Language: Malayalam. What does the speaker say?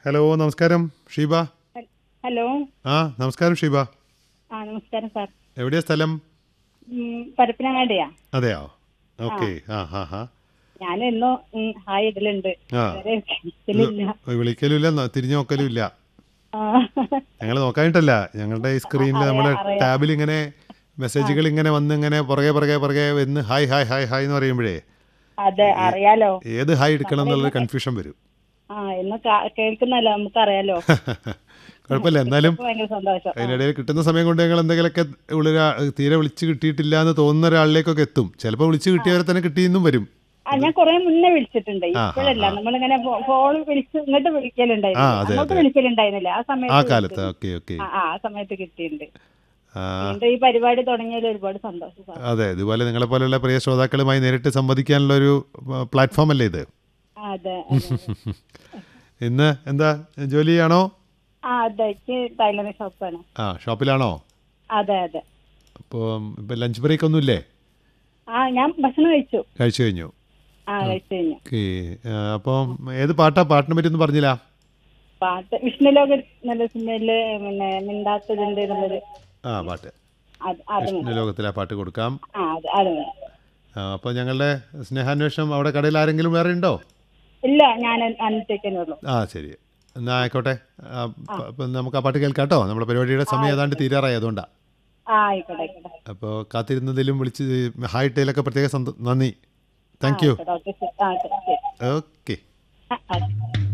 ഹലോ നമസ്കാരം ഷീബ ഹലോ ആ നമസ്കാരം ഷീബ ആ നമസ്കാരം സാർ എവിടെയാ സ്ഥലം ഉം, പരപ്പനങ്ങാടിയാ അതെയോ ഓക്കെ ആ ഹാ ഹാ ഞാൻ എന്നോ ഉം, ഹായ് ഇടലുണ്ട് ആ. ഇതുവരെ വിളിക്കലില്ല. വിളിക്കലും ഇല്ല ന- തിരിഞ്ഞു നോക്കലും ഇല്ല ആ. ഞങ്ങൾ നോക്കാനിട്ടല്ല ഞങ്ങളുടെ ഈ സ്ക്രീനിൽ നമ്മുടെ അറിയാം. ടാബിൽ ഇങ്ങനെ മെസ്സേജുകൾ ഇങ്ങനെ വന്ന് ഇങ്ങനെ പുറകെ പുറകെ പുറകെ വന്ന് ഹായ് ഹായ് ഹായ് ഹായ് എന്ന് പറയുമ്പോഴേ അതെ അറിയാലോ ഏത് ഹായ് എടുക്കണം എന്നുള്ളൊരു കൺഫ്യൂഷൻ വരും ആ എന്ന് കാ- കേൾക്കുന്നല്ലോ നമുക്ക് അറിയാലോ കുഴപ്പമില്ല എന്നാലും ഭയങ്കര സന്തോഷം ആ. അതിനിടയിൽ കിട്ടുന്ന സമയം കൊണ്ട് ഞങ്ങൾ എന്തെങ്കിലുമൊക്കെ ഉള്ളിൽ തീരെ വിളിച്ച് കിട്ടിയിട്ടില്ല എന്ന് തോന്നുന്ന ഒരാളിലേക്കൊക്കെ എത്തും ചിലപ്പോൾ വിളിച്ച് കിട്ടിയവരെ തന്നെ കിട്ടിയെന്നും വരും ആ ഞാൻ കൊറേ മുന്നേ വിളിച്ചിട്ടുണ്ട് ആ, ഇപ്പോഴല്ല നമ്മളിങ്ങനെ ഫോൺ വിളിച്ച് ഇങ്ങോട്ട് ആ, വിളിക്കലുണ്ടായിരുന്നു അതെ, അങ്ങോട്ട് അതെ. വിളിക്കലുണ്ടായിരുന്നില്ല ആ ആ സമയത്ത് കാലത്ത് ഓക്കെ ഓക്കെ ആ, ആ സമയത്ത് കിട്ടിയിട്ടുണ്ട് ആ വീണ്ടും ഈ പരിപാടി തുടങ്ങിയതിൽ ഒരുപാട് സന്തോഷം സാർ അതെ ഇതുപോലെ നിങ്ങളെ പോലെയുള്ള പ്രിയ ശ്രോതാക്കളുമായി നേരിട്ട് സംവദിക്കാനുള്ള ഒരു പ്ലാറ്റ്ഫോം അല്ലേ ഇത് അതെ അതെ. ഇന്ന് എന്താ ജോലി ചെയ്യാണോ ആ അതെ എനിക്ക് ടൈലറിംഗ് ഷോപ്പാണ് ആ ഷോപ്പിലാണോ അതെ അതെ അപ്പോൾ ഇപ്പം ലഞ്ച് ബ്രേക്ക് ഒന്നുമില്ലേ ആ ഞാൻ ഭക്ഷണം കഴിച്ചു കഴിച്ചു കഴിഞ്ഞു ആ കഴിച്ചു കഴിഞ്ഞു ഓക്കെ അപ്പം ഏത് പാട്ടാ പാട്ടിനെ പറ്റി ഒന്നും പറഞ്ഞില്ല പാട്ട് വിഷ്ണുലോക നല്ല സിനിമയില് പിന്നെ മിണ്ടാത്തതിന്റെ എന്നുള്ളൊരു ആ പാട്ട് അത് അത് മതി. വിഷ്ണു ലോകത്തിലെ ആ പാട്ട് കൊടുക്കാം ആ അത് അത് മതി. അപ്പോൾ ഞങ്ങളുടെ സ്നേഹാന്വേഷണം അവിടെ കടയിൽ ആരെങ്കിലും വേറെ ഉണ്ടോ ഇല്ല ഞാൻ അന്നത്തേക്കേ ഉള്ളൂ ആ ശരി എന്നാൽ ആയിക്കോട്ടെ ആ, പ- അപ്പം നമുക്ക് ആ പാട്ട് കേൾക്കാം കേട്ടോ നമ്മുടെ പരിപാടിയുടെ സമയം ഏതാണ്ട് തീരാറായി അതുകൊണ്ടാണ് ആ ആയിക്കോട്ടെ ആയിക്കോട്ടെ അപ്പോൾ കാത്തിരുന്നതിലും വിളിച്ച് ഹായ് ടേലൊക്കെ പ്രത്യേക സന്തോ- നന്ദി താങ്ക് യു ആയിക്കോട്ടെ, ഓക്കെ ശരി. ആ ശരി ശരി ഓക്കെ ആ, ആ